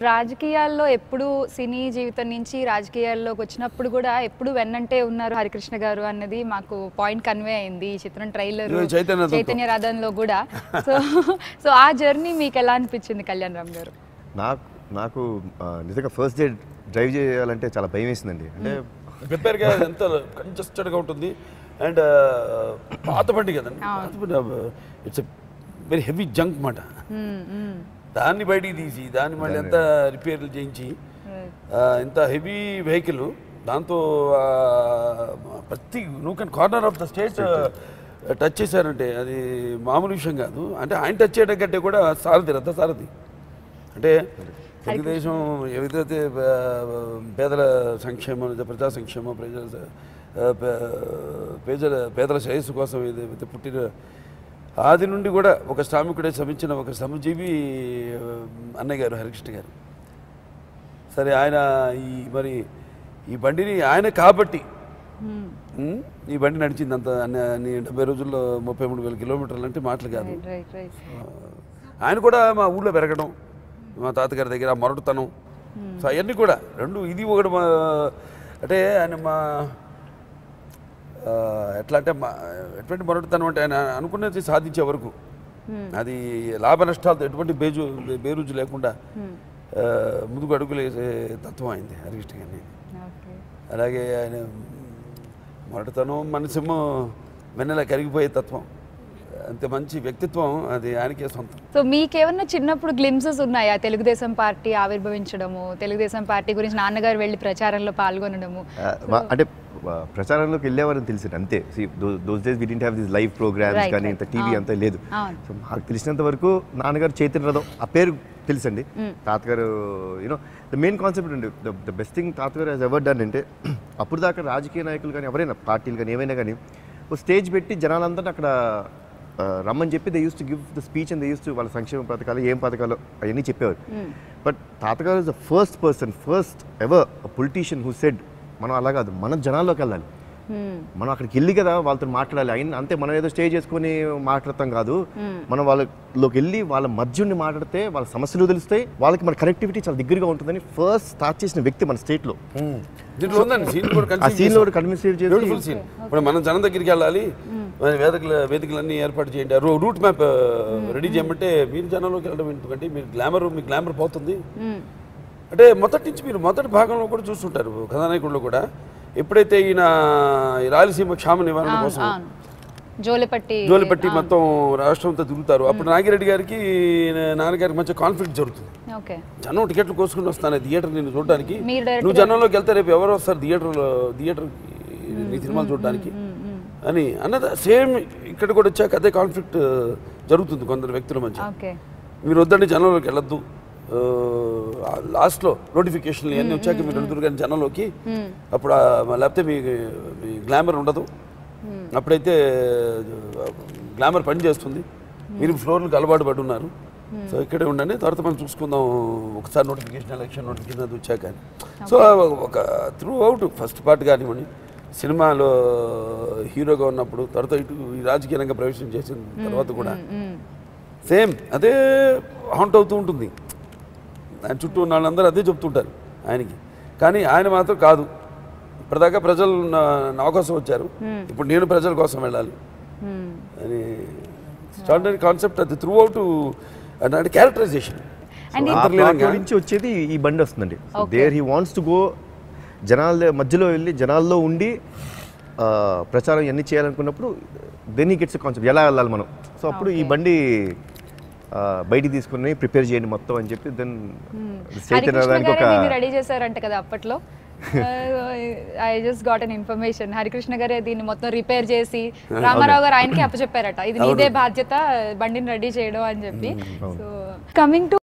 రాజకీయాల్లో ఎప్పుడు సినీ జీవితం నుంచి రాజకీయాల్లోకి వచ్చినప్పుడు కూడా ఎప్పుడు వెన్నంటే ఉన్నారు హరికృష్ణ గారు అన్నది మాకు పాయింట్ కన్వే అయింది ఈ చిత్రం ట్రైలర్ ఇదిగో చైతన్య రథంతో. చైతన్య రథంలో కూడా సో సో ఆ జర్నీ మీకు ఎలా అనిపించింది కళ్యాణ్ రామ్ గారు నాకు నాకు ఆ, నిజంగా ఫస్ట్ డే డ్రైవ్ చేయాలంటే చాలా భయం వేసిందండి అంటే ప్రిపేర్గా ఎంత కంజెస్టెడ్గా ఉంటుంది అండ్ పాత బండి కదండి పాత బండి ఇట్స్ వెరీ హెవీ జంక్ మాట మ్మ్, మ్మ్. దాన్ని బయటికి తీసి దాన్ని మళ్ళీ ఎంత రిపేర్లు చేయించి ఆ, ఇంత హెవీ వెహికల్ దాంతో ఆ, ప్రతి nook and corner of the state touch చేశారంటే అది మామూలు విషయం కాదు అంటే ఆయన టచ్ చేయడం కంటే కూడా సారథి రథ సారథి అంటే తెలుగుదేశం ఏదైతే ఆ, పేదల సంక్షేమం లేదా ప్రజా సంక్షేమం ప్రజల ఆ, పే- పేదల పేదల శ్రేయస్సు కోసం ఏదైతే పుట్టిన ఆది నుండి కూడా ఒక శ్రామికుడే శ్రమించిన ఒక శ్రమజీవి ఆ, అన్నయ్య గారు హరికృష్ణ గారు సరే ఆయన ఈ మరి ఈ బండిని ఆయన కాబట్టి మ్మ్. ఉమ్, ఈ బండి నడిచింది అంత అన్ని అన్ని డెబ్బై రోజుల్లో ముప్పై మూడు వేల కిలోమీటర్లు అంటే మాటలు కాదు రైట్ రైట్ రైట్ ఆయన కూడా మా ఊళ్ళో పెరగడం మా తాతగారి దగ్గర ఆ మొరటుతనం సో అవన్నీ కూడా రెండు ఇది ఒకటి మా అంటే ఆయన మా ఆ, ఎట్లా అంటే మా ఎటువంటి మొరటుతనం అంటే ఆయన అనుకున్నది సాధించే వరకు అది లాభ నష్టాలతో ఎటువంటి బేజు బేరుజు లేకుండా ఆ, ముందుకు అడుగులు వేసే తత్వం అయింది హరికృష్ణ గారిని ఓకే అలాగే ఆయన మొరటుతనం మనసేమో వెన్నెల కరిగిపోయే తత్వం అంత మంచి వ్యక్తిత్వం అది ఆయనకే సొంతం సో మీకేమన్నా చిన్నప్పుడు గ్లిమ్సెస్ ఉన్నాయా తెలుగుదేశం పార్టీ ఆవిర్భవించడము తెలుగుదేశం పార్టీ గురించి నాన్నగారు వెళ్ళి ప్రచారంలో పాల్గొనడము ఆ, మా- అంటే ఆ, ప్రచారంలోకి వెళ్ళేవారని తెలిసింది అంతే those days we didn't have this live programs Right, కానీ right. ఇంత టీవీ అవును. అంతా లేదు అవును. సో మాకు తెలిసినంత వరకు నాన్నగారు చైతన్య రథం ఆ పేరు తెలుసండి తాతగారు యూనో ద మెయిన్ కాన్సెప్ట్ అండి ద బెస్ట్ థింగ్ తాతగారు హాజ్ ఎవర్ డన్ అంటే అప్పుడు దాకా రాజకీయ నాయకులు కానీ ఎవరైనా పార్టీలు కానీ ఏమైనా కానీ ఒక స్టేజ్ పెట్టి జనాలందరినీ అక్కడ ఆ, రమ్మని చెప్పి they used to give the speech and they used to వాళ్ళ సంక్షేమ పథకాలు ఏం పథకాలు అవన్నీ చెప్పేవారు బట్ తాతగారు is the first person first ever politician who said మనం అలా కాదు మన జనాల్లోకి వెళ్ళాలి మ్మ్. మనం అక్కడికి వెళ్ళి కదా వాళ్ళతో మాట్లాడాలి అయిన అంతే మనం ఏదో స్టే చేసుకొని మాట్లాడతాం కాదు మనం వాళ్ళలోకి వెళ్ళి వాళ్ళ మధ్య ఉండి మాట్లాడితే వాళ్ళ సమస్యలు తెలుస్తాయి వాళ్ళకి మన కనెక్టివిటీ చాలా దగ్గరగా ఉంటుందని ఫస్ట్ స్టార్ట్ చేసిన వ్యక్తి మన స్టేట్లో దీంట్లో ఉందండి సీన్ కూడా ఆ conceive సీన్లో చేశారు. కూడా కన్విన్స్ చేసి బ్యూటిఫుల్ సీన్ ఇప్పుడు మనం జనం దగ్గరికి వెళ్ళాలి మన వేదికల వేదికలన్నీ ఏర్పాటు చేయండి రూ- రూట్ మ్యాప్ రెడీ చేయమంటే మీరు జనంలోకి వెళ్ళడం ఎందుకంటే మీరు గ్లామర్ మీ గ్లామర్ పోతుంది మ్మ్. అంటే మొదటి నుంచి మీరు మొదటి భాగంలో కూడా చూస్తుంటారు కథానాయకుల్లో కూడా ఎప్పుడైతే ఈయన ఈ రాయలసీమ క్షామ నివారణ అవును కోసం అవును జోలిపట్టి జోలిపట్టి మొత్తం రాష్ట్రం అంతా తిరుగుతారు అప్పుడు నాగిరెడ్డి గారికి నాన్నగారికి మధ్య కాన్ఫ్లిక్ట్ జరుగుతుంది ఓకే జనం టికెట్లు కోసుకుని వస్తాను థియేటర్ నేను చూడడానికి మీరు direct నువ్వు జనంలోకి వెళ్తే రేపు ఎవరు వస్తారు థియేటర్లో థియేటర్ నీ సినిమాలు చూడడానికి అని అన్నది సేమ్ ఇక్కడ కూడా వచ్చాక అదే కాన్ఫ్లిక్ట్ జరుగుతుంది కొందరు వ్యక్తుల మధ్య ఓకే మీరు వద్దండి జనంలోకి వెళ్ళొద్దు ఆ, లాస్ట్లో నోటిఫికేషన్లు ఇవన్నీ వచ్చాక మీరు వెళ్తురు కానీ జనంలోకి అప్పుడు ఆ, లేకపోతే మీ మీ గ్లామర్ ఉండదు అప్పుడైతే గ్లామర్ పని చేస్తుంది మీరు ఫ్లోర్లకు అలవాటు పడి ఉన్నారు సో ఇక్కడే ఉండండి తర్వాత మనం చూసుకుందాం ఒకసారి నోటిఫికేషన్ ఎలక్షన్ నోటిఫికేషన్ అది వచ్చాక అని. సో ఒక త్రూ అవుట్ ఫస్ట్ పార్ట్ కానివ్వండి సినిమాలో హీరోగా ఉన్నప్పుడు తర్వాత ఇటు ఈ రాజకీయ రంగ ప్రవేశం చేసిన తర్వాత కూడా మ్మ్. సేమ్ అదే హౌంట్ అవుతూ ఉంటుంది ఆయన చుట్టూ ఉన్న వాళ్ళందరూ అదే చెప్తుంటారు ఆయనకి కానీ ఆయన మాత్రం కాదు ఇప్పటిదాకా ప్రజలు నా నా కోసం వచ్చారు ఇప్పుడు నేను ప్రజల కోసం వెళ్ళాలి మ్మ్. అని స్టాండర్డ్ కాన్సెప్ట్ అది త్రూ అవుట్ అంటే క్యారెక్టరైజేషన్ And ఆ ప్లాట్లో నుంచి వచ్చేది ఈ బండి వస్తుందండి there he wants to go జనాల మధ్యలో వెళ్ళి జనాల్లో ఉండి ఆ, ప్రచారం ఇవన్నీ చేయాలనుకున్నప్పుడు దెన్ ఈ గెట్స్ కాన్సెప్ట్ ఎలా వెళ్ళాలి మనం సో అప్పుడు ఈ బండి ఆ, బయటికి తీసుకుని ప్రిపేర్ చేయండి మొత్తం అని చెప్పి దెన్ చైతన్య హరికృష్ణ దానికి ఒక గారే దీన్ని రెడీ చేశారంట కదా అప్పట్లో I just got an information Harikrishna గారే దీన్ని మొత్తం రిపేర్ చేసి రామారావు గారు ఆయనకి అప్పచెప్పారట ఇది నీదే బాధ్యత బండిని రెడీ చేయడం అని చెప్పి సో కమింగ్ టు